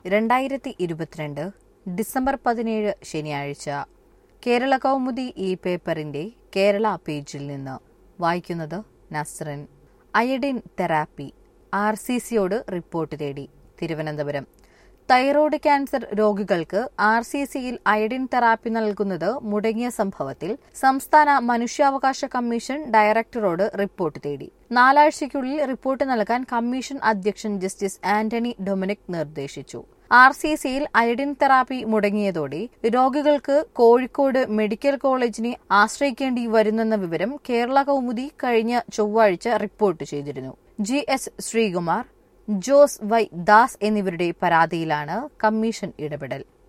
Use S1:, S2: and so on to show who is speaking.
S1: രണ്ടായിരത്തി ഇരുപത്തിരണ്ട് ഡിസംബർ പതിനേഴ് ശനിയാഴ്ച കേരള കൗമുദി ഈ പേപ്പറിന്റെ കേരള പേജിൽ നിന്ന് വായിക്കുന്നത് നസ്രൻ അയഡിൻ തെറാപ്പി ആർ സി സിയോട് റിപ്പോർട്ട് തേടി തിരുവനന്തപുരം തൈറോയ്ഡ് ക്യാൻസർ രോഗികൾക്ക് ആർ സി സിയിൽ അയഡിൻ തെറാപ്പി നൽകുന്നത് മുടങ്ങിയ സംഭവത്തിൽ സംസ്ഥാന മനുഷ്യാവകാശ കമ്മീഷൻ ഡയറക്ടറോട് റിപ്പോർട്ട് തേടി നാലാഴ്ചയ്ക്കുള്ളിൽ റിപ്പോർട്ട് നൽകാൻ കമ്മീഷൻ അധ്യക്ഷൻ ജസ്റ്റിസ് ആന്റണി ഡൊമിനിക് നിർദ്ദേശിച്ചു ആർ സി സിയിൽ അയഡിൻ തെറാപ്പി മുടങ്ങിയതോടെ രോഗികൾക്ക് കോഴിക്കോട് മെഡിക്കൽ കോളേജിനെ ആശ്രയിക്കേണ്ടി വരുന്നെന്ന വിവരം കേരള കൗമുദി കഴിഞ്ഞ ചൊവ്വാഴ്ച റിപ്പോർട്ട് ചെയ്തിരുന്നു G S Sreekumar Jose Y Das എന്നിവരുടെ പരാതിയിലാണ് കമ്മീഷൻ ഇടപെടൽ